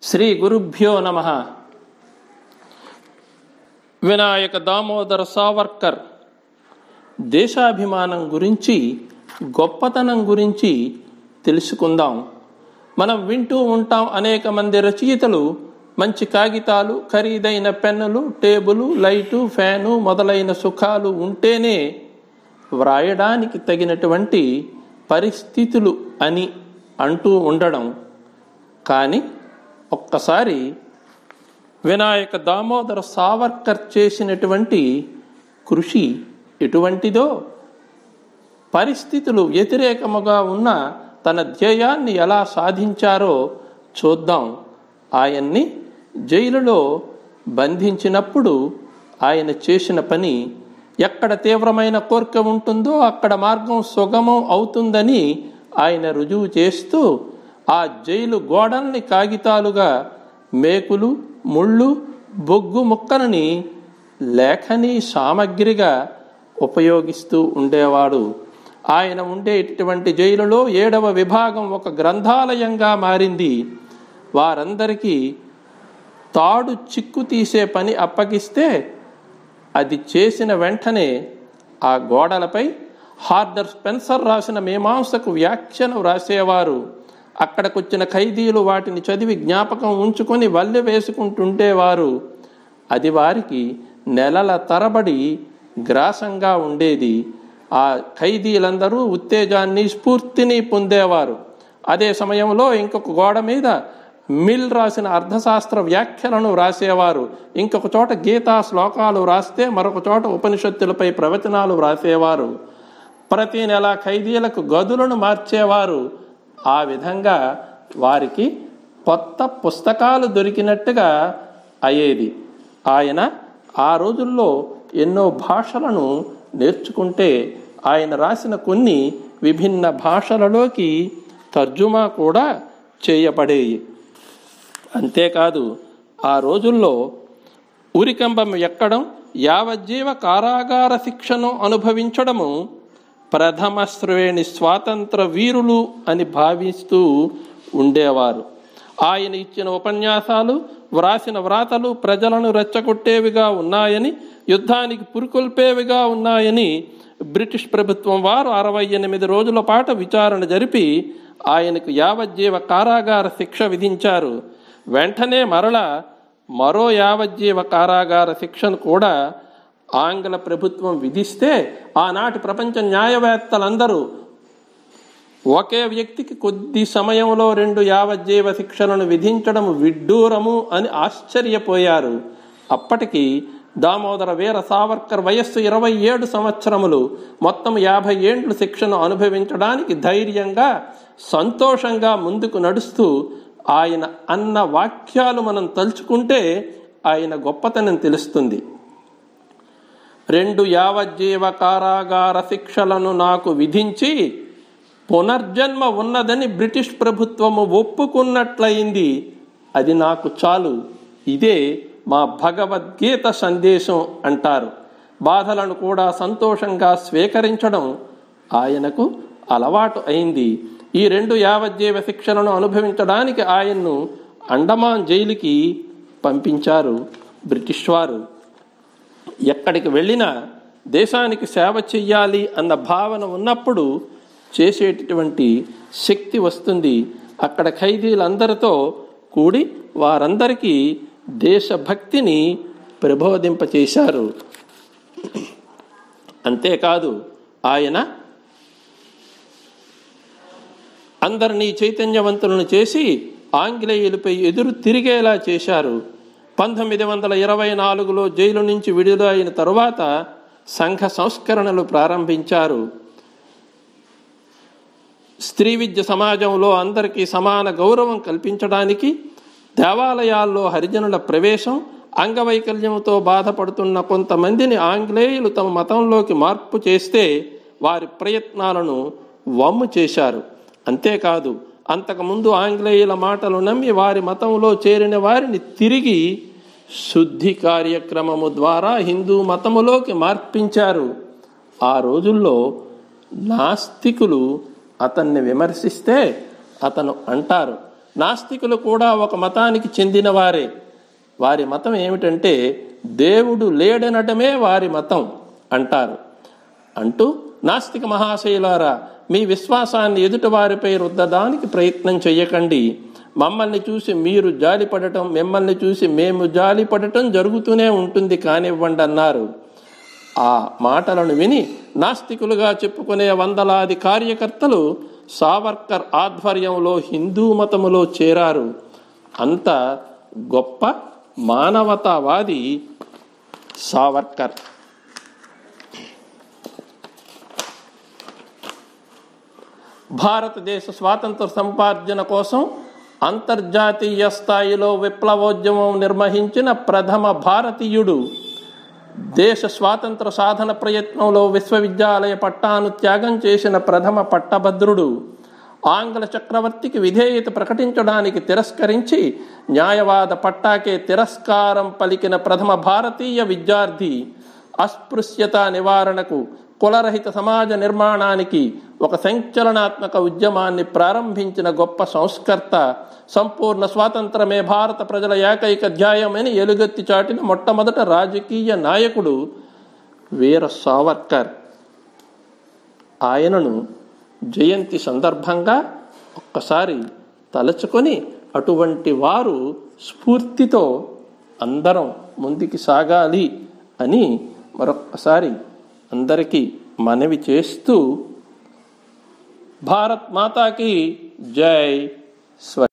శ్రీ గురుభ్యో నమ వినాయక దామోదర సావర్కర్ దేశాభిమానం గురించి గొప్పతనం గురించి తెలుసుకుందాం మనం వింటూ ఉంటాం అనేక మంది రచయితలు మంచి కాగితాలు ఖరీదైన పెన్నులు టేబుల్ లైటు ఫ్యాను మొదలైన సుఖాలు ఉంటేనే వ్రాయడానికి తగినటువంటి పరిస్థితులు అని అంటూ ఉండడం కానీ ఒక్కసారి వినాయక దామోదర సావర్కర్ చేసినటువంటి కృషి ఎటువంటిదో పరిస్థితులు వ్యతిరేకముగా ఉన్న తన ధ్యేయాన్ని ఎలా సాధించారో చూద్దాం ఆయన్ని జైలులో బంధించినప్పుడు ఆయన చేసిన పని ఎక్కడ తీవ్రమైన కోరిక ఉంటుందో అక్కడ మార్గం సుగమం అవుతుందని ఆయన రుజువు చేస్తూ ఆ జైలు గోడల్ని కాగితాలుగా మేకులు ముళ్ళు బొగ్గు ముక్కలని లేఖనీ సామగ్రిగా ఉపయోగిస్తూ ఉండేవాడు ఆయన ఉండేటటువంటి జైలులో ఏడవ విభాగం ఒక గ్రంథాలయంగా మారింది వారందరికీ తాడు చిక్కు తీసే పని అప్పగిస్తే అది చేసిన వెంటనే ఆ గోడలపై హార్డర్ స్పెన్సర్ రాసిన మీమాంసకు వ్యాఖ్యను రాసేవారు అక్కడికొచ్చిన ఖైదీలు వాటిని చదివి జ్ఞాపకం ఉంచుకొని వల్లె వేసుకుంటుండేవారు అది వారికి నెలల తరబడి గ్రాసంగా ఉండేది ఆ ఖైదీలందరూ ఉత్తేజాన్ని స్ఫూర్తిని పొందేవారు అదే సమయంలో ఇంకొక గోడ మీద మిల్ రాసిన అర్థశాస్త్ర వ్యాఖ్యలను రాసేవారు ఇంకొక చోట గీతా శ్లోకాలు రాస్తే మరొక చోట ఉపనిషత్తులపై ప్రవచనాలు రాసేవారు ప్రతి నెల ఖైదీలకు గదులను మార్చేవారు ఆ విధంగా వారికి కొత్త పుస్తకాలు దొరికినట్టుగా అయ్యేది ఆయన ఆ రోజుల్లో ఎన్నో భాషలను నేర్చుకుంటే ఆయన రాసిన కొన్ని విభిన్న భాషలలోకి తర్జుమా కూడా చేయబడేవి అంతేకాదు ఆ రోజుల్లో ఉరికంబం ఎక్కడం యావజ్జీవ కారాగార శిక్షను అనుభవించడము ప్రథమ శ్రేణి స్వాతంత్ర వీరులు అని భావిస్తూ ఉండేవారు ఆయన ఇచ్చిన ఉపన్యాసాలు వ్రాసిన వ్రాతలు ప్రజలను రెచ్చగొట్టేవిగా ఉన్నాయని యుద్ధానికి పురుకొల్పేవిగా ఉన్నాయని బ్రిటిష్ ప్రభుత్వం వారు అరవై ఎనిమిది రోజుల పాటు విచారణ జరిపి ఆయనకు యావజ్జీవ కారాగార శిక్ష విధించారు వెంటనే మరల మరో యావజ్జీవ కారాగార శిక్షను కూడా ఆంగ్ల ప్రభుత్వం విధిస్తే ఆనాటి ప్రపంచ న్యాయవేత్తలందరూ ఒకే వ్యక్తికి కొద్ది సమయంలో రెండు యావజ్జీవ శిక్షలను విధించడం విడ్డూరము అని ఆశ్చర్యపోయారు అప్పటికి దామోదర వీర సావర్కర్ వయస్సు ఇరవై ఏడు సంవత్సరములు మొత్తం యాభై ఏండ్లు శిక్షను అనుభవించడానికి ధైర్యంగా సంతోషంగా ముందుకు నడుస్తూ ఆయన అన్న వాక్యాలు మనం తలుచుకుంటే ఆయన గొప్పతనం తెలుస్తుంది రెండు యావజ్జీవ కారాగార శిక్షలను నాకు విధించి పునర్జన్మ ఉన్నదని బ్రిటిష్ ప్రభుత్వము ఒప్పుకున్నట్లయింది అది నాకు చాలు ఇదే మా భగవద్గీత సందేశం అంటారు బాధలను కూడా సంతోషంగా స్వీకరించడం ఆయనకు అలవాటు అయింది ఈ రెండు యావజ్జీవ శిక్షలను అనుభవించడానికి ఆయన్ను అండమాన్ జైలుకి పంపించారు బ్రిటిష్ వారు ఎక్కడికి వెళ్ళినా దేశానికి సేవ చెయ్యాలి అన్న భావన ఉన్నప్పుడు చేసేటటువంటి శక్తి వస్తుంది అక్కడ ఖైదీలందరితో కూడి వారందరికీ దేశభక్తిని ప్రబోధింపచేశారు అంతేకాదు ఆయన అందరినీ చైతన్యవంతులను చేసి ఆంగ్లేయులపై ఎదురు తిరిగేలా చేశారు పంతొమ్మిది వందల ఇరవై నాలుగులో జైలు నుంచి విడుదలైన తరువాత సంఘ సంస్కరణలు ప్రారంభించారు స్త్రీ విద్య సమాజంలో అందరికీ సమాన గౌరవం కల్పించడానికి దేవాలయాల్లో హరిజనుల ప్రవేశం అంగవైకల్యంతో బాధపడుతున్న కొంతమందిని ఆంగ్లేయులు తమ మతంలోకి మార్పు చేస్తే వారి ప్రయత్నాలను వమ్ము చేశారు అంతేకాదు అంతకుముందు ఆంగ్లేయుల మాటలు నమ్మి వారి మతంలో చేరిన వారిని తిరిగి శుద్ధి కార్యక్రమము ద్వారా హిందూ మతములోకి మార్పించారు ఆ రోజుల్లో నాస్తికులు అతన్ని విమర్శిస్తే అతను అంటారు నాస్తికులు కూడా ఒక మతానికి చెందినవారే వారి మతం ఏమిటంటే దేవుడు లేడనటమే వారి మతం అంటారు అంటూ నాస్తిక మహాశయులారా మీ విశ్వాసాన్ని ఎదుటివారిపై రుద్దడానికి ప్రయత్నం చెయ్యకండి మమ్మల్ని చూసి మీరు జాలిపడటం మిమ్మల్ని చూసి మేము జాలిపడటం జరుగుతూనే ఉంటుంది కానివ్వండి అన్నారు ఆ మాటలను విని నాస్తికులుగా చెప్పుకునే వందలాది కార్యకర్తలు సావర్కర్ ఆధ్వర్యంలో హిందూ మతములో చేరారు అంత గొప్ప మానవతావాది సావర్కర్ భారతదేశ స్వాతంత్ర సంపార్జన కోసం అంతర్జాతీయ స్థాయిలో విప్లవోద్యమం నిర్వహించిన ప్రథమ భారతీయుడు దేశ స్వాతంత్ర సాధన ప్రయత్నంలో విశ్వవిద్యాలయ పట్టాను త్యాగం చేసిన ప్రథమ పట్టభద్రుడు ఆంగ్ల చక్రవర్తికి విధేయత ప్రకటించడానికి తిరస్కరించి న్యాయవాద పట్టాకే తిరస్కారం పలికిన ప్రథమ భారతీయ విద్యార్థి అస్పృశ్యత నివారణకు కులరహిత సమాజ నిర్మాణానికి ఒక సంచలనాత్మక ఉద్యమాన్ని ప్రారంభించిన గొప్ప సంస్కర్త సంపూర్ణ స్వాతంత్రమే భారత ప్రజల ఏకైక ధ్యాయమని ఎలుగెత్తి చాటిన మొట్టమొదట రాజకీయ నాయకుడు వీర సావర్కర్ ఆయనను జయంతి సందర్భంగా ఒక్కసారి తలుచుకొని అటువంటి వారు స్ఫూర్తితో అందరం ముందుకి సాగాలి అని మరొక్కసారి అందరికీ మనవి చేస్తూ భారత్ మాతాకి జై స్వ